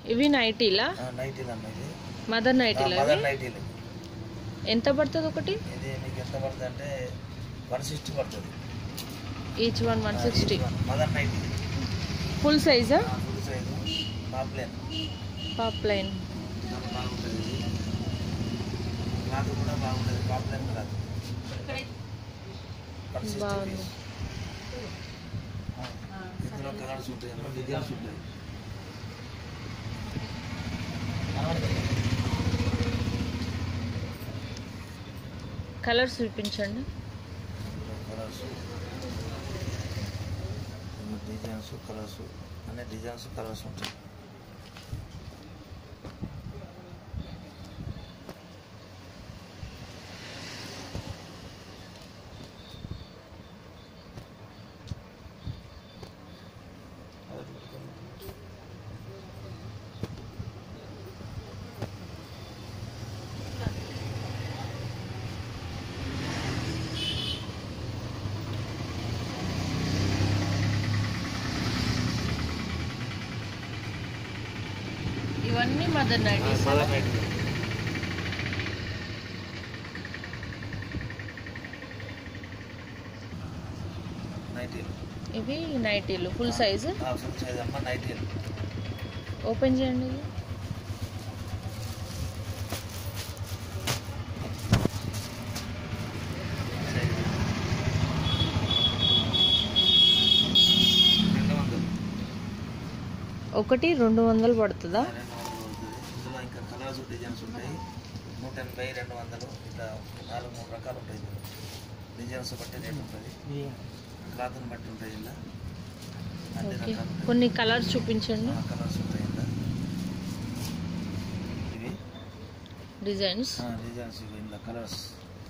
ఇవి నైటీలా నైటీలు అమ్మ ఇది మదర్ నైటీలా మదర్ ఇవి? నైటీలు ఎంత పడుతుంది ఒకటి ఇది మీకు ఎంత పడుతుంది అంటే వన్ సిక్స్టీ పడుతుంది each one one sixty mother nighty full సైజా full size poplin poplin చాలా బాగుంటుంది ఇది క్లాత్ కూడా బాగుంటుంది పాప్లేన్ క్లాత్ వన్ సిక్స్టీ బాగుంది. పీస్. ఇందులో కలర్స్ ఉంటాయి అమ్మ డిజైన్స్ ఉంటాయి కలర్స్ చూపించండి కలర్స్ డిజైన్స్ కలర్స్ అన్ని డిజైన్స్ కలర్స్ ఉంటాయి ఇవన్నీ మదర్ నైటీస్ మదర్ నైట్ నైటీలు ఇవి నైటీలు ఫుల్ సైజు ఫుల్ సైజ్ అమ్మ నైటీలు ఓపెన్ చేయండి ఇది. రెండు వందలు ఒకటి రెండు వందలు పడుతుందా రెండు వందలు పడుతుంది ఇందులో ఇంకా కలర్స్ డిజైన్స్ ఉంటాయి నూట ఎనభై రెండు వందలు ఇట్లా నాలుగు మూడు రకాలు ఉంటాయి ఇందులో డిజైన్స్ బట్టి రేట్ ఉంటుంది క్లాత్ని బట్టి ఉంటాయి ఇలా అన్ని ఓకే రకాలు ఉంటాయి. కొన్ని కలర్స్ చూపించండి ఆ కలర్స్ ఉంటాయి ఇలా ఇవి డిజైన్స్ ఆ, డిజైన్స్ ఇవి ఇలా కలర్స్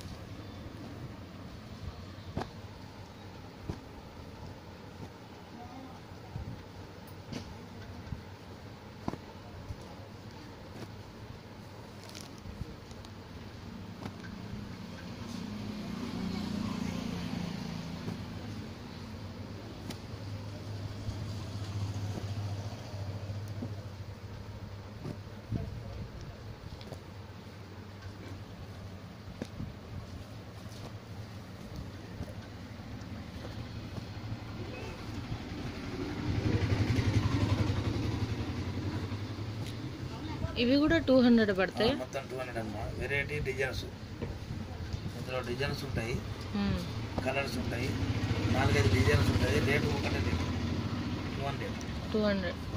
ఇవి కూడా టూ హండ్రెడ్ పడతాయి మొత్తం టూ హండ్రెడ్ అమ్మా వెరైటీ డిజైన్స్ ఇందులో డిజైన్స్ ఉంటాయి కలర్స్ ఉంటాయి నాలుగైదు డిజైన్స్ ఉంటాయి రేటు ఒకటే rate two hundred two hundred